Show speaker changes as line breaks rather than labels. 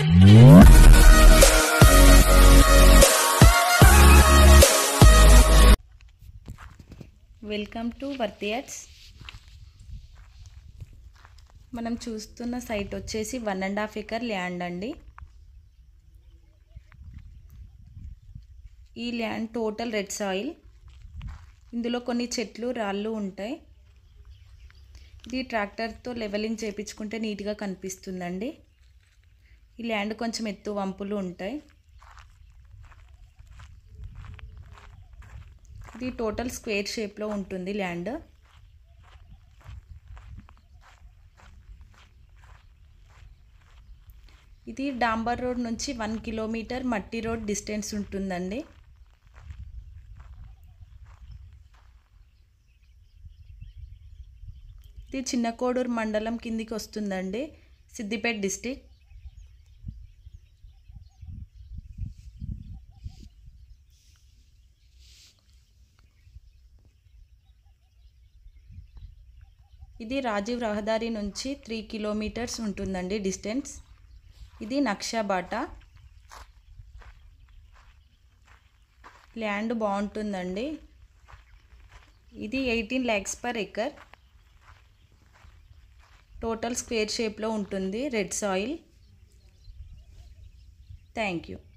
welcome to వర్తియట్స్ మనం చూస్తున్న site వచ్చేసి one and half acre land అండి ఈ ల్యాండ్ టోటల్ రెడ్ సాయిల్ ఇందులో కొన్ని చెట్లు రాళ్ళు ఉంటాయి ఇది ట్రాక్టర్తో లెవెలింగ్ చేయించుకుంటే నీట్గా కనిపిస్తుందండి ఈ ల్యాండ్ కొంచెం ఎత్తు వంపులు ఉంటాయి ఇది టోటల్ స్క్వేర్ షేప్లో ఉంటుంది ల్యాండ్ ఇది డాంబర్ రోడ్ నుంచి వన్ కిలోమీటర్ మట్టి రోడ్ డిస్టెన్స్ ఉంటుందండి ఇది చిన్న కోడూరు మండలం కిందికి వస్తుందండి సిద్దిపేట డిస్టిక్ ఇది రాజీవ్ రహదారి నుంచి త్రీ కిలోమీటర్స్ ఉంటుందండి డిస్టెన్స్ ఇది నక్షా బాటా ల్యాండ్ బాగుంటుందండి ఇది eighteen lakhs per acre total square షేప్లో ఉంటుంది రెడ్ సాయిల్ థ్యాంక్ యూ